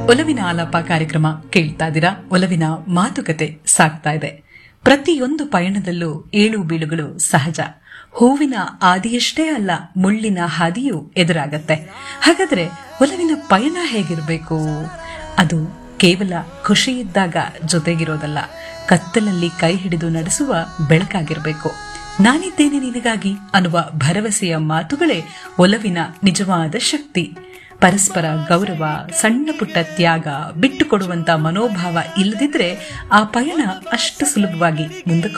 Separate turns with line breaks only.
ಒಲವಿನ ಆಲಾಪ ಕಾರ್ಯಕ್ರಮ ಕೇಳ್ತಾ ಇದ್ದೀರಾ ಒಲವಿನ ಮಾತುಕತೆ ಸಾಗ್ತಾ ಇದೆ ಪ್ರತಿಯೊಂದು ಪಯಣದಲ್ಲೂ ಏಳು ಬೀಳುಗಳು ಸಹಜ ಹೂವಿನ ಆದಿಯಷ್ಟೇ ಅಲ್ಲ ಮುಳ್ಳಿನ ಹಾದಿಯೂ ಎದುರಾಗತ್ತೆ ಹಾಗಾದ್ರೆ ಒಲವಿನ ಪಯಣ ಹೇಗಿರಬೇಕು ಅದು ಕೇವಲ ಖುಷಿಯಿದ್ದಾಗ ಜೊತೆಗಿರೋದಲ್ಲ ಕತ್ತಲಲ್ಲಿ ಕೈ ಹಿಡಿದು ನಡೆಸುವ ಬೆಳಕಾಗಿರಬೇಕು ನಾನಿದ್ದೇನೆ ನಿನಗಾಗಿ ಅನ್ನುವ ಭರವಸೆಯ ಮಾತುಗಳೇ ಒಲವಿನ ನಿಜವಾದ ಶಕ್ತಿ ಪರಸ್ಪರ ಗೌರವ ಸಣ್ಣ ಪುಟ್ಟ ತ್ಯಾಗ ಬಿಟ್ಟು ಕೊಡುವಂತ ಮನೋಭಾವ ಇಲ್ಲದಿದ್ರೆ ಆ ಪಯಣ ಅಷ್ಟು ಸುಲಭವಾಗಿ ಮುಂದಕ್ಕೆ